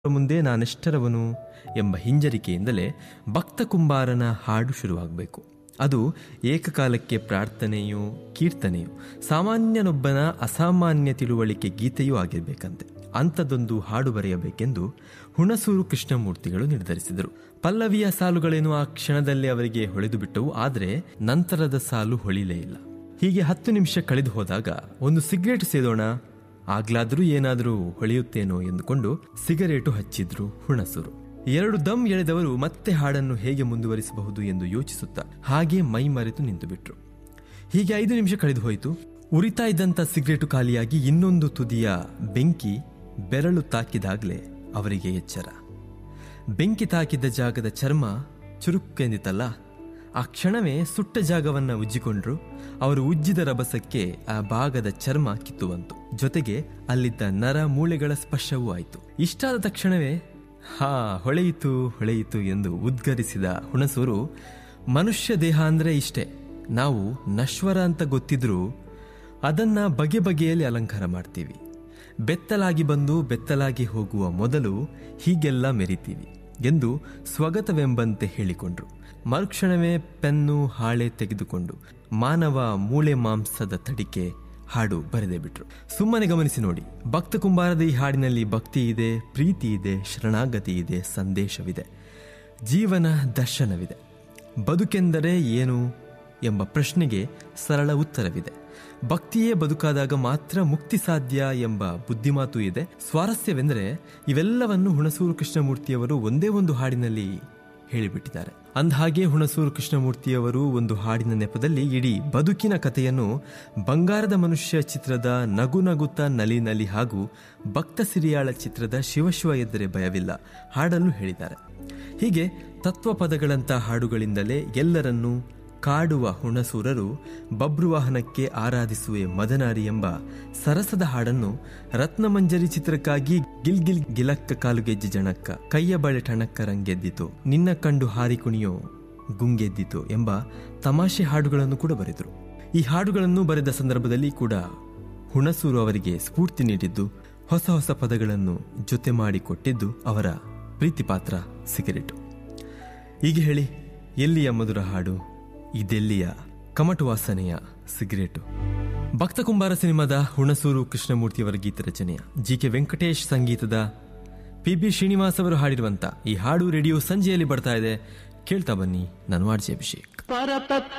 ಮುಂದೆ ನಾನೆಷ್ಟರವನು ಎಂಬ ಹಿಂಜರಿಕೆಯಿಂದಲೇ ಭಕ್ತ ಕುಂಬಾರನ ಹಾಡು ಶುರುವಾಗಬೇಕು ಅದು ಏಕಕಾಲಕ್ಕೆ ಪ್ರಾರ್ಥನೆಯೋ ಕೀರ್ತನೆಯೋ ಸಾಮಾನ್ಯನೊಬ್ಬನ ಅಸಾಮಾನ್ಯ ತಿಳುವಳಿಕೆ ಗೀತೆಯೂ ಆಗಿರಬೇಕಂತೆ ಅಂಥದ್ದೊಂದು ಹಾಡು ಬರೆಯಬೇಕೆಂದು ಹುಣಸೂರು ಕೃಷ್ಣಮೂರ್ತಿಗಳು ನಿರ್ಧರಿಸಿದರು ಪಲ್ಲವಿಯ ಸಾಲುಗಳೇನು ಆ ಕ್ಷಣದಲ್ಲಿ ಅವರಿಗೆ ಹೊಳೆದು ಬಿಟ್ಟವು ಆದರೆ ನಂತರದ ಸಾಲು ಹೊಳಿಲೇ ಇಲ್ಲ ಹೀಗೆ ಹತ್ತು ನಿಮಿಷ ಕಳೆದು ಹೋದಾಗ ಒಂದು ಸಿಗರೇಟ್ ಸೇದೋಣ ಆಗ್ಲಾದ್ರೂ ಏನಾದರೂ ಹೊಳೆಯುತ್ತೇನೋ ಎಂದುಕೊಂಡು ಸಿಗರೇಟು ಹಚ್ಚಿದ್ರು ಹುಣಸೂರು ಎರಡು ದಮ್ ಎಳೆದವರು ಮತ್ತೆ ಹಾಡನ್ನು ಹೇಗೆ ಮುಂದುವರಿಸಬಹುದು ಎಂದು ಯೋಚಿಸುತ್ತಾ ಹಾಗೆ ಮೈ ಮರೆತು ನಿಂತು ಬಿಟ್ರು ಹೀಗೆ ಐದು ನಿಮಿಷ ಕಳೆದು ಹೋಯಿತು ಉರಿತಾ ಇದ್ದಂಥ ಸಿಗರೇಟು ಖಾಲಿಯಾಗಿ ಇನ್ನೊಂದು ತುದಿಯ ಬೆಂಕಿ ಬೆರಳು ತಾಕಿದಾಗಲೇ ಅವರಿಗೆ ಎಚ್ಚರ ಬೆಂಕಿ ತಾಕಿದ್ದ ಜಾಗದ ಚರ್ಮ ಚುರುಕೆಂದಿತಲ್ಲ ಆ ಕ್ಷಣವೇ ಸುಟ್ಟ ಜಾಗವನ್ನ ಉಜ್ಜಿಕೊಂಡ್ರು ಅವರು ಉಜ್ಜಿದ ರಭಸಕ್ಕೆ ಆ ಭಾಗದ ಚರ್ಮ ಕಿತ್ತುವಂತು ಜೊತೆಗೆ ಅಲ್ಲಿದ್ದ ನರ ಮೂಳೆಗಳ ಸ್ಪರ್ಶವೂ ಆಯಿತು ಇಷ್ಟಾದ ತಕ್ಷಣವೇ ಹಾ ಹೊಳೆಯಿತು ಹೊಳೆಯಿತು ಎಂದು ಉದ್ಗರಿಸಿದ ಹುಣಸೂರು ಮನುಷ್ಯ ದೇಹ ಅಂದ್ರೆ ಇಷ್ಟೇ ನಾವು ನಶ್ವರ ಅಂತ ಗೊತ್ತಿದ್ರೂ ಅದನ್ನ ಬಗೆ ಬಗೆಯಲ್ಲಿ ಅಲಂಕಾರ ಮಾಡ್ತೀವಿ ಬೆತ್ತಲಾಗಿ ಬಂದು ಬೆತ್ತಲಾಗಿ ಹೋಗುವ ಮೊದಲು ಹೀಗೆಲ್ಲ ಮೆರಿತೀವಿ ಎಂದು ಸ್ವಗತವೆಂಬಂತೆ ಹೇಳಿಕೊಂಡ್ರು ಮರುಕ್ಷಣವೇ ಪೆನ್ನು ಹಾಳೆ ತೆಗೆದುಕೊಂಡು ಮಾನವ ಮೂಳೆ ಮಾಂಸದ ತಡಿಕೆ ಹಾಡು ಬರೆದೇ ಬಿಟ್ರು ಸುಮ್ಮನೆ ಗಮನಿಸಿ ನೋಡಿ ಭಕ್ತ ಕುಂಬಾರದ ಈ ಹಾಡಿನಲ್ಲಿ ಭಕ್ತಿ ಇದೆ ಪ್ರೀತಿ ಇದೆ ಶರಣಾಗತಿ ಇದೆ ಸಂದೇಶವಿದೆ ಜೀವನ ದರ್ಶನವಿದೆ ಬದುಕೆಂದರೆ ಏನು ಎಂಬ ಪ್ರಶ್ನೆಗೆ ಸರಳ ಉತ್ತರವಿದೆ ಭಕ್ತಿಯೇ ಬದುಕಾದಾಗ ಮಾತ್ರ ಮುಕ್ತಿ ಸಾಧ್ಯ ಎಂಬ ಬುದ್ಧಿಮಾತು ಇದೆ ಸ್ವಾರಸ್ಯವೆಂದರೆ ಇವೆಲ್ಲವನ್ನು ಹುಣಸೂರು ಕೃಷ್ಣಮೂರ್ತಿಯವರು ಒಂದೇ ಒಂದು ಹಾಡಿನಲ್ಲಿ ಹೇಳಿಬಿಟ್ಟಿದ್ದಾರೆ ಅಂದಹಾಗೆ ಹುಣಸೂರು ಕೃಷ್ಣಮೂರ್ತಿಯವರು ಒಂದು ಹಾಡಿನ ನೆಪದಲ್ಲಿ ಇಡೀ ಬದುಕಿನ ಕಥೆಯನ್ನು ಬಂಗಾರದ ಮನುಷ್ಯ ಚಿತ್ರದ ನಗು ನಗುತ್ತ ನಲಿ ನಲಿ ಹಾಗೂ ಭಕ್ತ ಸಿರಿಯಾಳ ಚಿತ್ರದ ಶಿವಶಿವ ಎದ್ದರೆ ಭಯವಿಲ್ಲ ಹಾಡಲು ಹೇಳಿದ್ದಾರೆ ಹೀಗೆ ತತ್ವಪದಗಳಂಥ ಹಾಡುಗಳಿಂದಲೇ ಎಲ್ಲರನ್ನೂ ಕಾಡುವ ಹುಣಸೂರರು ಬಬ್ರುವಾಹನಕ್ಕೆ ಆರಾಧಿಸುವೆ ಮದನಾರಿ ಎಂಬ ಸರಸದ ಹಾಡನ್ನು ರತ್ನಮಂಜರಿ ಚಿತ್ರಕ್ಕಾಗಿ ಗಿಲ್ ಗಿಲ್ ಗಿಲಕ್ಕ ಕಾಲುಗೆಜ್ಜೆ ಜಣಕ್ಕ ಕೈಯ ಬಳೆ ಟಣಕ್ಕ ರಂಗೆದ್ದಿತು ನಿನ್ನ ಕಂಡು ಹಾರಿ ಕುಣಿಯೋ ಗುಂಗೆದ್ದಿತು ಎಂಬ ತಮಾಷೆ ಹಾಡುಗಳನ್ನು ಕೂಡ ಬರೆದರು ಈ ಹಾಡುಗಳನ್ನು ಬರೆದ ಸಂದರ್ಭದಲ್ಲಿ ಕೂಡ ಹುಣಸೂರು ಅವರಿಗೆ ಸ್ಫೂರ್ತಿ ನೀಡಿದ್ದು ಹೊಸ ಹೊಸ ಪದಗಳನ್ನು ಜೊತೆ ಮಾಡಿಕೊಟ್ಟಿದ್ದು ಅವರ ಪ್ರೀತಿ ಪಾತ್ರ ಸಿಗರೇಟು ಈಗ ಹೇಳಿ ಎಲ್ಲಿಯ ಮಧುರ ಹಾಡು ಇದೆಲ್ಲಿಯ ಕಮಟು ವಾಸನೆಯ ಸಿಗರೇಟು ಭಕ್ತ ಕುಂಬಾರ ಸಿನಿಮಾದ ಹುಣಸೂರು ಕೃಷ್ಣಮೂರ್ತಿಯವರ ಗೀತ ರಚನೆಯ ಜಿ ಕೆ ವೆಂಕಟೇಶ್ ಸಂಗೀತದ ಪಿ ಬಿ ಶ್ರೀನಿವಾಸ್ ಅವರು ಹಾಡಿರುವಂತ ಈ ಹಾಡು ರೇಡಿಯೋ ಸಂಜೆಯಲ್ಲಿ ಬರ್ತಾ ಇದೆ ಕೇಳ್ತಾ ಬನ್ನಿ ನಾನು ಆರ್ಜಿ ಅಭಿಷೇಕ್ ಪರತತ್ವ